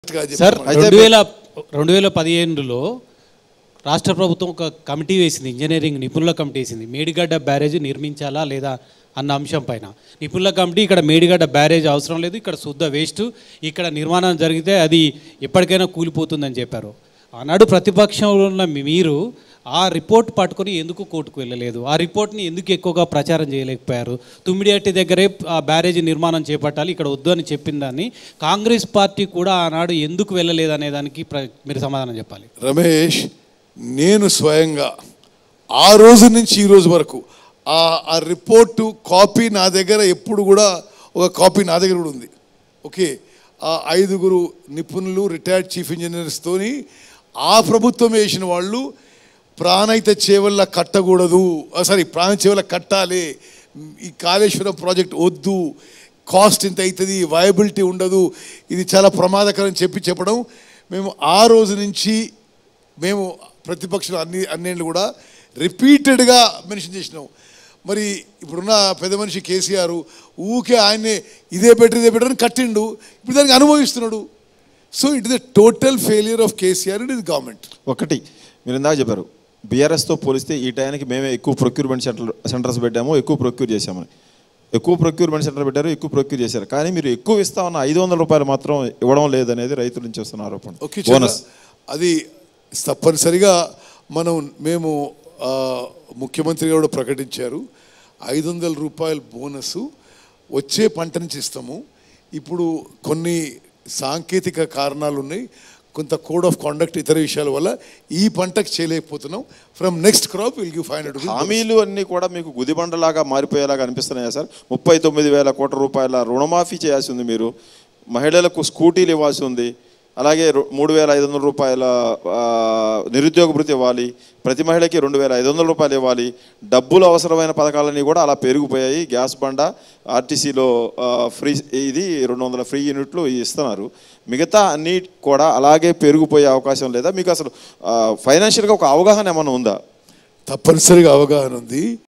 గా సార్ చెప్పమని. రెండు వేల రెండు వేల పదిహేనులో రాష్ట్ర ప్రభుత్వం ఒక కమిటీ వేసింది ఇంజనీరింగ్ నిపుణుల కమిటీ వేసింది మేడిగడ్డ బ్యారేజ్ నిర్మించాలా లేదా అన్న అంశం పైన నిపుణుల కమిటీ ఇక్కడ మేడిగడ్డ బ్యారేజ్ అవసరం లేదు ఇక్కడ శుద్ధ వేస్ట్ ఇక్కడ నిర్మాణం జరిగితే అది ఎప్పటికైనా కూలిపోతుందని చెప్పారు ఆనాడు ప్రతిపక్షంలో ఉన్న మీరు ఆ రిపోర్ట్ పట్టుకొని ఎందుకు కోర్టుకు వెళ్ళలేదు ఆ రిపోర్ట్ని ఎందుకు ఎక్కువగా ప్రచారం చేయలేకపోయారు తుమ్మిడిహట్టి దగ్గరే ఆ బ్యారేజీ నిర్మాణం చేపట్టాలి ఇక్కడ వద్దు అని చెప్పిందని కాంగ్రెస్ పార్టీ కూడా ఆనాడు ఎందుకు వెళ్ళలేదు అనే దానికి ప్ర- మీరు సమాధానం చెప్పాలి రమేష్ నేను స్వయంగా ఆ రోజు నుంచి ఈ రోజు వరకు ఆ ఆ రిపోర్టు కాపీ నా దగ్గర ఎప్పుడు కూడా ఒక కాపీ నా దగ్గర కూడా ఉంది ఓకే ఆ ఐదుగురు నిపుణులు రిటైర్డ్ చీఫ్ ఇంజనీర్స్తోని ఆ ప్రభుత్వం వేసిన వాళ్ళు ప్రాణహిత చేవల్ల కట్టకూడదు సారీ ప్రాణ చేవల్ల కట్టాలి ఈ కాళేశ్వరం ప్రాజెక్ట్ వద్దు కాస్ట్ ఇంత అవుతుంది వయబిలిటీ ఉండదు ఇది చాలా ప్రమాదకరం చెప్పి చెప్పడం మేము ఆ రోజు నుంచి మేము ప్రతిపక్షం అన్ని అన్నేళ్ళు కూడా రిపీటెడ్గా మెన్షన్ చేసినాం మరి ఇప్పుడున్న పెద్ద మనిషి కేసీఆర్ ఊకే ఆయన్నే ఇదే బెటర్ ఇదే బెటర్ అని కట్టిండు ఇప్పుడు దానికి అనుభవిస్తున్నాడు so it is the total failure of KCR it is government ఒకటి మీరు ఇందాక చెప్పారు బీఆర్ఎస్తో పోలిస్తే ఈ టైంకి మేమే ఎక్కువ ప్రొక్యూర్మెంట్ సెంటర్ సెంటర్స్ పెట్టాము ఎక్కువ ప్రొక్యూర్ చేశామని ఎక్కువ ప్రొక్యూర్మెంట్ సెంటర్ పెట్టారు ఎక్కువ ప్రొక్యూర్ చేశారు కానీ మీరు ఎక్కువ ఇస్తామన్న ఐదు వందల రూపాయలు మాత్రం ఇవ్వడం లేదనేది రైతుల నుంచి వస్తున్న ఆరోపణ ఓకే చాలా- బోనస్ అది తప్పనిసరిగా మనం మేము ఆ, ముఖ్యమంత్రి గారు కూడా ప్రకటించారు ఐదు వందల రూపాయల బోనస్ వచ్చే పంట నుంచి ఇస్తాము ఇప్పుడు కొన్ని సాంకేతిక కారణాలు ఉన్నాయి కొంత కోడ్ ఆఫ్ కాండక్ట్ ఇతర విషయాల వల్ల ఈ పంటకు చేయలేకపోతున్నాం from next crop will give five hundred హామీలు అన్నీ కూడా మీకు గుదిబండలాగా మారిపోయేలాగా అనిపిస్తున్నాయా సార్ ముప్పై తొమ్మిది వేల కోట్ల రూపాయల రుణమాఫీ చేయాల్సి ఉంది మీరు మహిళలకు స్కూటీలు ఇవ్వాల్సి ఉంది అలాగే రు- మూడు వేల ఐదు వందల రూపాయల ఆ, నిరుద్యోగ భృతి ఇవ్వాలి ప్రతి మహిళకి రెండు వేల ఐదు వందల రూపాయలు ఇవ్వాలి డబ్బులు అవసరమైన పథకాలన్నీ కూడా అలా పెరిగిపోయాయి గ్యాస్ బండ ఆర్టీసీలో ఆ, ఫ్రీ ఇది రెండు వందల ఫ్రీ యూనిట్లు ఇస్తున్నారు మిగతా అన్నీ కూడా అలాగే పెరిగిపోయే అవకాశం లేదా మీకు అసలు ఫైనాన్షియల్గా ఒక అవగాహన ఏమైనా ఉందా తప్పనిసరిగా అవగాహన ఉంది